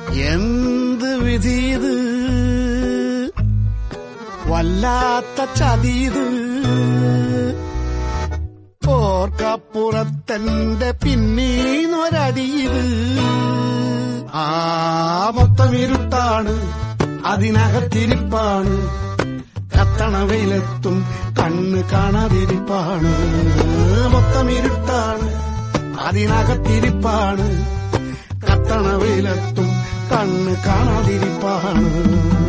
എന്ത് വിധീത് വല്ലാത്ത ചതീത് ഓർക്കപ്പുറത്തെന്റെ പിന്നീന്നൊരടീത് ആ മൊത്തം ഇരുട്ടാണ് അതിനകത്തിരിപ്പാണ് കത്തണ വെയിലെത്തും കണ്ണ് കാണാതിരിപ്പാണ് മൊത്തം ഇരുട്ടാണ് അതിനകത്തിരിപ്പാണ് കത്തണ വെയിലെത്തും കണ്ണ് കാണാതിരിപ്പാണ്